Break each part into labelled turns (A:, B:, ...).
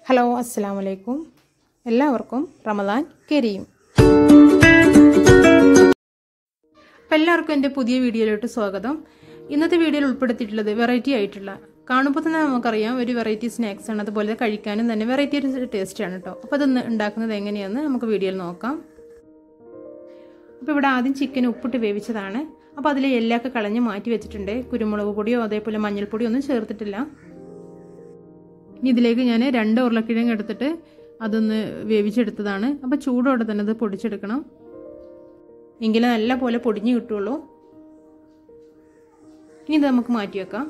A: hello അസ്സാം വലൈക്കും എല്ലാവർക്കും റമദാൻ കരീം അപ്പം എല്ലാവർക്കും എൻ്റെ പുതിയ വീഡിയോയിലോട്ട് സ്വാഗതം ഇന്നത്തെ വീഡിയോയിൽ ഉൾപ്പെടുത്തിയിട്ടുള്ളത് വെറൈറ്റി ആയിട്ടുള്ള കാണുമ്പോൾ തന്നെ നമുക്കറിയാം ഒരു വെറൈറ്റി സ്നാക്സ് ആണ് അതുപോലെ കഴിക്കാനും തന്നെ വെറൈറ്റി ഒരു ടേസ്റ്റ് ആണ് കേട്ടോ അപ്പോൾ അത് ഉണ്ടാക്കുന്നത് എങ്ങനെയാണെന്ന് നമുക്ക് വീഡിയോയിൽ നോക്കാം അപ്പോൾ ഇവിടെ ആദ്യം ചിക്കൻ ഉപ്പിട്ട് വേവിച്ചതാണ് അപ്പോൾ അതിൽ എല്ലൊക്കെ കളഞ്ഞ് മാറ്റി വെച്ചിട്ടുണ്ട് കുരുമുളക് പൊടിയോ അതേപോലെ മഞ്ഞൾപ്പൊടിയോ ഒന്നും ചേർത്തിട്ടില്ല ഇനി ഇതിലേക്ക് ഞാൻ രണ്ട് ഉരുളക്കിഴങ്ങ് എടുത്തിട്ട് അതൊന്ന് വേവിച്ചെടുത്തതാണ് അപ്പോൾ ചൂടോടെ തന്നെ അത് പൊടിച്ചെടുക്കണം എങ്കിലേ നല്ല പോലെ പൊടിഞ്ഞു കിട്ടുള്ളൂ ഇനി ഇത് നമുക്ക് മാറ്റി വെക്കാം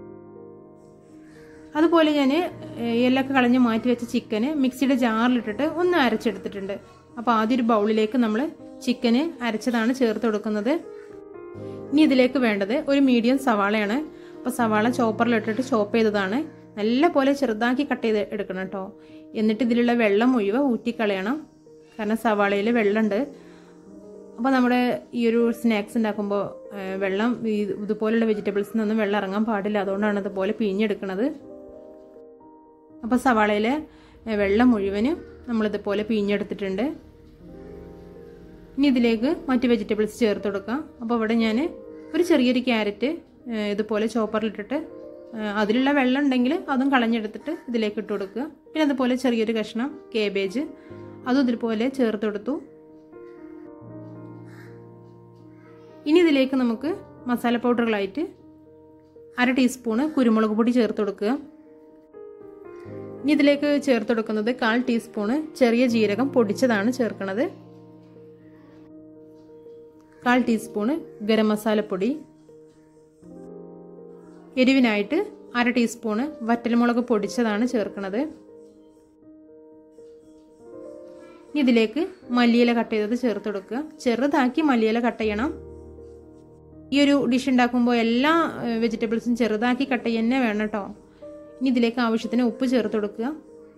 A: അതുപോലെ ഞാൻ എല്ലൊക്കെ കളഞ്ഞ് മാറ്റി വെച്ച ചിക്കന് മിക്സിയുടെ ജാറിലിട്ടിട്ട് ഒന്ന് അരച്ചെടുത്തിട്ടുണ്ട് അപ്പോൾ ആദ്യം ഒരു ബൗളിലേക്ക് നമ്മൾ ചിക്കന് അരച്ചതാണ് ചേർത്ത് കൊടുക്കുന്നത് ഇനി ഇതിലേക്ക് വേണ്ടത് ഒരു മീഡിയം സവാളയാണ് അപ്പോൾ സവാള ചോപ്പറിലിട്ടിട്ട് ചോപ്പ് ചെയ്തതാണ് നല്ല പോലെ ചെറുതാക്കി കട്ട് ചെയ്ത് എടുക്കണം കേട്ടോ എന്നിട്ട് ഇതിലുള്ള വെള്ളം മുഴുവൻ ഊറ്റിക്കളയണം കാരണം സവാളയിൽ വെള്ളമുണ്ട് അപ്പോൾ നമ്മുടെ ഈ ഒരു സ്നാക്സ് ഉണ്ടാക്കുമ്പോൾ വെള്ളം ഇതുപോലുള്ള വെജിറ്റബിൾസിൽ നിന്നൊന്നും വെള്ളം ഇറങ്ങാൻ പാടില്ല അതുകൊണ്ടാണ് ഇതുപോലെ പിഴിഞ്ഞെടുക്കുന്നത് അപ്പോൾ സവാളയിലെ വെള്ളം മുഴുവനും നമ്മളിതുപോലെ പിഴിഞ്ഞെടുത്തിട്ടുണ്ട് ഇനി ഇതിലേക്ക് മറ്റ് വെജിറ്റബിൾസ് ചേർത്ത് കൊടുക്കാം അപ്പോൾ ഇവിടെ ഞാൻ ഒരു ചെറിയൊരു ക്യാരറ്റ് ഇതുപോലെ ചോപ്പറിലിട്ടിട്ട് അതിലുള്ള വെള്ളം ഉണ്ടെങ്കിൽ അതും കളഞ്ഞെടുത്തിട്ട് ഇതിലേക്ക് ഇട്ട് കൊടുക്കുക പിന്നെ അതുപോലെ ചെറിയൊരു കഷ്ണം കേബേജ് അതും ഇതുപോലെ ചേർത്ത് കൊടുത്തു ഇനി ഇതിലേക്ക് നമുക്ക് മസാല പൗഡറുകളായിട്ട് അര ടീസ്പൂണ് കുരുമുളക് പൊടി ചേർത്ത് കൊടുക്കുക ഇനി ഇതിലേക്ക് ചേർത്ത് കൊടുക്കുന്നത് കാൽ ടീസ്പൂണ് ചെറിയ ജീരകം പൊടിച്ചതാണ് ചേർക്കുന്നത് കാൽ ടീസ്പൂണ് ഗരം മസാലപ്പൊടി എരിവിനായിട്ട് അര ടീസ്പൂണ് വറ്റൽമുളക് പൊടിച്ചതാണ് ചേർക്കുന്നത് ഇനി ഇതിലേക്ക് മല്ലിയില കട്ട് ചെയ്തത് ചേർത്ത് കൊടുക്കുക ചെറുതാക്കി മല്ലിയില കട്ട് ചെയ്യണം ഈ ഒരു ഡിഷ് ഉണ്ടാക്കുമ്പോൾ എല്ലാ വെജിറ്റബിൾസും ചെറുതാക്കി കട്ട് ചെയ്യുക തന്നെ വേണം കേട്ടോ ഇനി ഇതിലേക്ക് ആവശ്യത്തിന് ഉപ്പ് ചേർത്ത് കൊടുക്കുക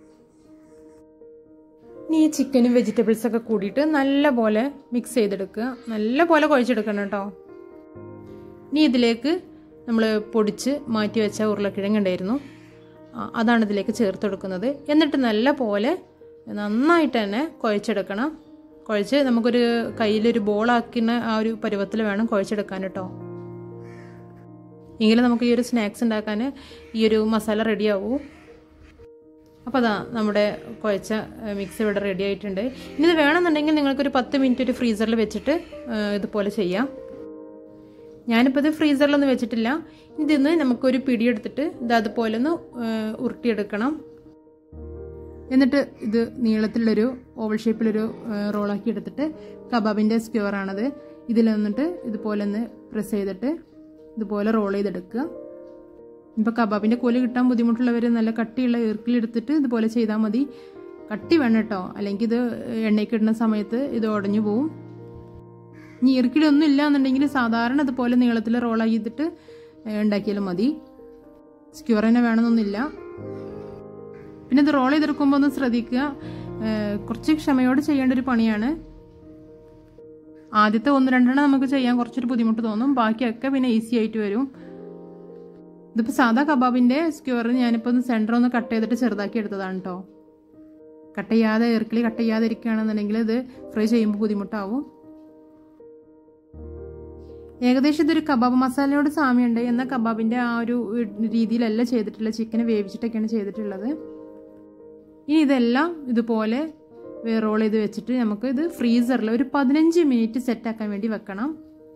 A: ഇനി ഈ ചിക്കനും വെജിറ്റബിൾസ് ഒക്കെ കൂടിയിട്ട് നല്ല പോലെ മിക്സ് ചെയ്തെടുക്കുക നല്ല പോലെ കുഴച്ചെടുക്കണം കേട്ടോ ഇനി ഇതിലേക്ക് നമ്മൾ പൊടിച്ച് മാറ്റി വെച്ച ഉരുളക്കിഴങ്ങ് ഉണ്ടായിരുന്നു അതാണ് ഇതിലേക്ക് ചേർത്ത് കൊടുക്കുന്നത് എന്നിട്ട് നല്ല പോലെ നന്നായിട്ട് തന്നെ കുഴച്ചെടുക്കണം കുഴച്ച് നമുക്കൊരു കയ്യിലൊരു ബോളാക്കുന്ന ആ ഒരു പരുവത്തിൽ വേണം കുഴച്ചെടുക്കാൻ കേട്ടോ എങ്കിലും നമുക്ക് ഈ ഒരു സ്നാക്സ് ഉണ്ടാക്കാൻ ഈ ഒരു മസാല റെഡിയാവൂ അപ്പോൾ അതാ നമ്മുടെ കുഴച്ച മിക്സ് ഇവിടെ റെഡി ആയിട്ടുണ്ട് ഇനി ഇത് വേണമെന്നുണ്ടെങ്കിൽ നിങ്ങൾക്കൊരു പത്ത് മിനിറ്റ് ഒരു ഫ്രീസറിൽ വെച്ചിട്ട് ഇതുപോലെ ചെയ്യാം ഞാനിപ്പോൾ ഇത് ഫ്രീസറിലൊന്നും വെച്ചിട്ടില്ല ഇതിന്ന് നമുക്കൊരു പിടിയെടുത്തിട്ട് ഇത് അതുപോലെ ഒന്ന് ഉരുട്ടിയെടുക്കണം എന്നിട്ട് ഇത് നീളത്തിലുള്ളൊരു ഓവൽ ഷേപ്പിലൊരു റോളാക്കി എടുത്തിട്ട് കബാബിൻ്റെ സ്ക്യൂറാണത് ഇതിൽ നിന്നിട്ട് ഇതുപോലെ ഒന്ന് പ്രസ് ചെയ്തിട്ട് ഇതുപോലെ റോൾ ചെയ്തെടുക്കുക ഇപ്പോൾ കബാബിൻ്റെ കോല് കിട്ടാൻ ബുദ്ധിമുട്ടുള്ളവർ നല്ല കട്ടിയുള്ള ഈർക്കിലെടുത്തിട്ട് ഇതുപോലെ ചെയ്താൽ മതി കട്ടി വേണം കേട്ടോ അല്ലെങ്കിൽ ഇത് എണ്ണയ്ക്ക് ഇടുന്ന സമയത്ത് ഇത് ഉടഞ്ഞു പോവും ഇനി ഈർക്കിലൊന്നും ഇല്ല എന്നുണ്ടെങ്കിൽ സാധാരണ ഇതുപോലെ നീളത്തിൽ റോൾ ചെയ്തിട്ട് ഉണ്ടാക്കിയാലും മതി സ്ക്യൂർ തന്നെ വേണമെന്നൊന്നുമില്ല പിന്നെ ഇത് റോൾ ചെയ്തെടുക്കുമ്പോൾ ഒന്ന് ശ്രദ്ധിക്കുക കുറച്ച് ക്ഷമയോടെ ചെയ്യേണ്ട ഒരു പണിയാണ് ആദ്യത്തെ ഒന്ന് രണ്ടെണ്ണം നമുക്ക് ചെയ്യാൻ കുറച്ചൊരു ബുദ്ധിമുട്ട് തോന്നും ബാക്കിയൊക്കെ പിന്നെ ഈസി ആയിട്ട് വരും ഇതിപ്പോൾ സാധാ കബാബിൻ്റെ സ്ക്യൂർ ഞാനിപ്പോൾ ഒന്ന് സെൻറ്റർ ഒന്ന് കട്ട് ചെയ്തിട്ട് ചെറുതാക്കി എടുത്തതാണ് കേട്ടോ കട്ട് ചെയ്യാതെ ഇറക്കിളി കട്ട് ചെയ്യാതെ ഇരിക്കുകയാണെന്നുണ്ടെങ്കിൽ ഇത് ഫ്രൈ ചെയ്യുമ്പോൾ ബുദ്ധിമുട്ടാവും ഏകദേശം ഇതൊരു കബാബ് മസാലയോട് സാമ്യമുണ്ട് എന്നാൽ കബാബിൻ്റെ ആ ഒരു രീതിയിലല്ല ചെയ്തിട്ടുള്ളത് ചിക്കൻ വേവിച്ചിട്ടൊക്കെയാണ് ചെയ്തിട്ടുള്ളത് ഇനി ഇതെല്ലാം ഇതുപോലെ റോൾ ചെയ്ത് വെച്ചിട്ട് നമുക്ക് ഇത് ഫ്രീസറിൽ ഒരു പതിനഞ്ച് മിനിറ്റ് സെറ്റാക്കാൻ വേണ്ടി വെക്കണം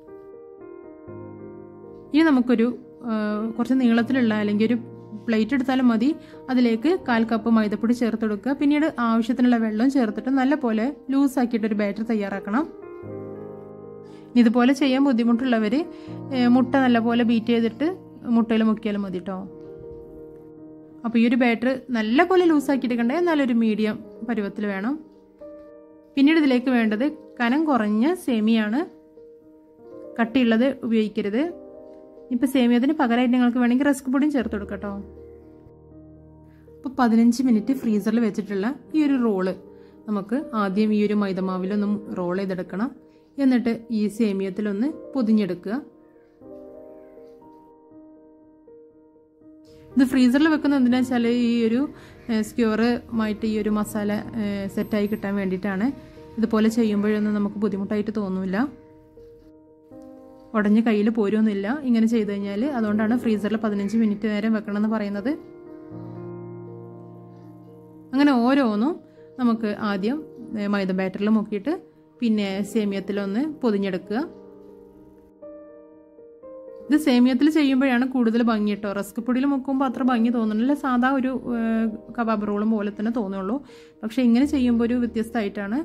A: ഇനി നമുക്കൊരു കുറച്ച് നീളത്തിലുള്ള അല്ലെങ്കിൽ ഒരു പ്ലേറ്റ് എടുത്താലും മതി അതിലേക്ക് കാൽ കപ്പ് മൈദപ്പൊടി ചേർത്ത് കൊടുക്കുക പിന്നീട് ആവശ്യത്തിനുള്ള വെള്ളം ചേർത്തിട്ട് നല്ല പോലെ ലൂസാക്കിയിട്ട് ഒരു ബാറ്റർ തയ്യാറാക്കണം ഇതുപോലെ ചെയ്യാൻ ബുദ്ധിമുട്ടുള്ളവർ മുട്ട നല്ലപോലെ ബീറ്റ് ചെയ്തിട്ട് മുട്ടയിൽ മുക്കിയാലും മതി കേട്ടോ അപ്പോൾ ഈ ഒരു ബാറ്റർ നല്ല പോലെ ലൂസാക്കി എടുക്കണ്ടേ എന്നാലൊരു മീഡിയം പരുവത്തിൽ വേണം പിന്നീട് ഇതിലേക്ക് വേണ്ടത് കനം കുറഞ്ഞ സേമിയാണ് കട്ടിയുള്ളത് ഉപയോഗിക്കരുത് ഇപ്പോൾ സേമിയത്തിന് പകരമായിട്ട് നിങ്ങൾക്ക് വേണമെങ്കിൽ റസ്ക് പൊടിയും ചേർത്ത് കൊടുക്കട്ടോ അപ്പോൾ പതിനഞ്ച് മിനിറ്റ് ഫ്രീസറിൽ വെച്ചിട്ടുള്ള ഈ ഒരു റോള് നമുക്ക് ആദ്യം ഈ ഒരു മൈദമാവിലൊന്നും റോൾ ചെയ്തെടുക്കണം എന്നിട്ട് ഈ സേമിയത്തിലൊന്ന് പൊതിഞ്ഞെടുക്കുക ഇത് ഫ്രീസറിൽ വെക്കുന്ന എന്തിനാ വെച്ചാൽ ഈ ഒരു സ്ക്യൂറുമായിട്ട് ഈ ഒരു മസാല സെറ്റായി കിട്ടാൻ വേണ്ടിയിട്ടാണ് ഇതുപോലെ ചെയ്യുമ്പോഴൊന്നും നമുക്ക് ബുദ്ധിമുട്ടായിട്ട് തോന്നില്ല ഉടഞ്ഞ് കയ്യിൽ പോരുമൊന്നുമില്ല ഇങ്ങനെ ചെയ്തു കഴിഞ്ഞാൽ അതുകൊണ്ടാണ് ഫ്രീസറിൽ പതിനഞ്ച് മിനിറ്റ് നേരം വെക്കണം എന്ന് പറയുന്നത് അങ്ങനെ ഓരോന്നും നമുക്ക് ആദ്യം മൈദ ബാറ്ററിൽ മുക്കിയിട്ട് പിന്നെ സേമിയത്തിലൊന്ന് പൊതിഞ്ഞെടുക്കുക ഇത് സേമിയത്തിൽ ചെയ്യുമ്പോഴാണ് കൂടുതൽ ഭംഗി കേട്ടോ റസ്ക് പൊടിയിൽ മുക്കുമ്പോൾ അത്ര ഭംഗി തോന്നുന്നില്ല സാധാ ഒരു കബാബ് റോളും പോലെ തന്നെ തോന്നുള്ളൂ പക്ഷെ ഇങ്ങനെ ചെയ്യുമ്പോൾ ഒരു വ്യത്യസ്തമായിട്ടാണ്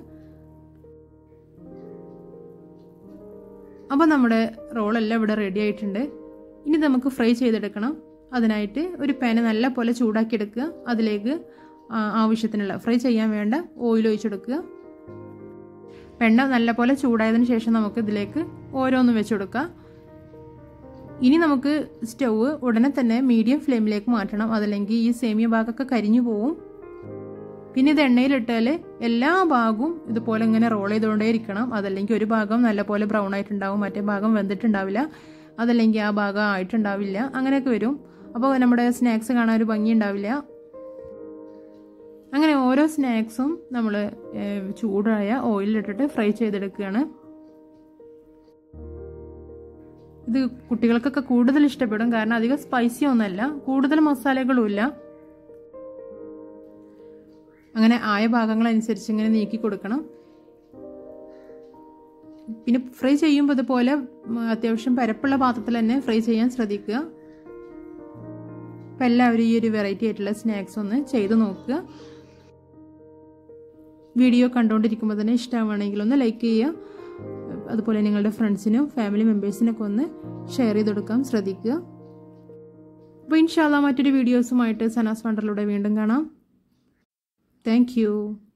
A: അപ്പോൾ നമ്മുടെ റോളെല്ലാം ഇവിടെ റെഡി ആയിട്ടുണ്ട് ഇനി നമുക്ക് ഫ്രൈ ചെയ്തെടുക്കണം അതിനായിട്ട് ഒരു പാന് നല്ല പോലെ ചൂടാക്കി എടുക്കുക അതിലേക്ക് ആവശ്യത്തിനുള്ള ഫ്രൈ ചെയ്യാൻ വേണ്ട ഓയിൽ ഒഴിച്ചെടുക്കുക വെണ്ണ നല്ലപോലെ ചൂടായതിനു ശേഷം നമുക്ക് ഇതിലേക്ക് ഓരോന്നും വെച്ചെടുക്കുക ഇനി നമുക്ക് സ്റ്റൗവ് ഉടനെ തന്നെ മീഡിയം ഫ്ലെയിമിലേക്ക് മാറ്റണം അതല്ലെങ്കിൽ ഈ സേമിയ ഭാഗമൊക്കെ കരിഞ്ഞു പോവും പിന്നെ ഇത് എണ്ണയിലിട്ടാൽ എല്ലാ ഭാഗവും ഇതുപോലെ ഇങ്ങനെ റോൾ ചെയ്തുകൊണ്ടേ ഇരിക്കണം അതല്ലെങ്കിൽ ഒരു ഭാഗം നല്ലപോലെ ബ്രൗൺ ആയിട്ടുണ്ടാവും മറ്റേ ഭാഗം വെന്തിട്ടുണ്ടാവില്ല അതല്ലെങ്കിൽ ആ ഭാഗം ആയിട്ടുണ്ടാവില്ല അങ്ങനെയൊക്കെ വരും അപ്പോൾ നമ്മുടെ സ്നാക്സ് കാണാൻ ഒരു ഭംഗി ഉണ്ടാവില്ല അങ്ങനെ ഓരോ സ്നാക്സും നമ്മൾ ചൂടായ ഓയിലിട്ടിട്ട് ഫ്രൈ ചെയ്തെടുക്കുകയാണ് ഇത് കുട്ടികൾക്കൊക്കെ കൂടുതൽ ഇഷ്ടപ്പെടും കാരണം അധികം സ്പൈസി ഒന്നല്ല കൂടുതൽ മസാലകളും ഇല്ല അങ്ങനെ ആയ ഭാഗങ്ങൾ അനുസരിച്ച് ഇങ്ങനെ നീക്കി കൊടുക്കണം പിന്നെ ഫ്രൈ ചെയ്യുമ്പോൾ ഇതുപോലെ അത്യാവശ്യം പരപ്പുള്ള പാത്രത്തിൽ തന്നെ ഫ്രൈ ചെയ്യാൻ ശ്രദ്ധിക്കുക അപ്പം എല്ലാവരും ഈ ഒരു വെറൈറ്റി ആയിട്ടുള്ള സ്നാക്സ് ഒന്ന് ചെയ്ത് നോക്കുക വീഡിയോ കണ്ടുകൊണ്ടിരിക്കുമ്പോൾ തന്നെ ഇഷ്ടമാണെങ്കിൽ ഒന്ന് ലൈക്ക് ചെയ്യുക അതുപോലെ നിങ്ങളുടെ ഫ്രണ്ട്സിനും ഫാമിലി മെമ്പേഴ്സിനൊക്കെ ഒന്ന് ഷെയർ ചെയ്ത് കൊടുക്കാൻ ശ്രദ്ധിക്കുക അപ്പോൾ ഇൻഷാല്ല മറ്റൊരു വീഡിയോസുമായിട്ട് സനാസ് വണ്ടറിലൂടെ വീണ്ടും കാണാം താങ്ക്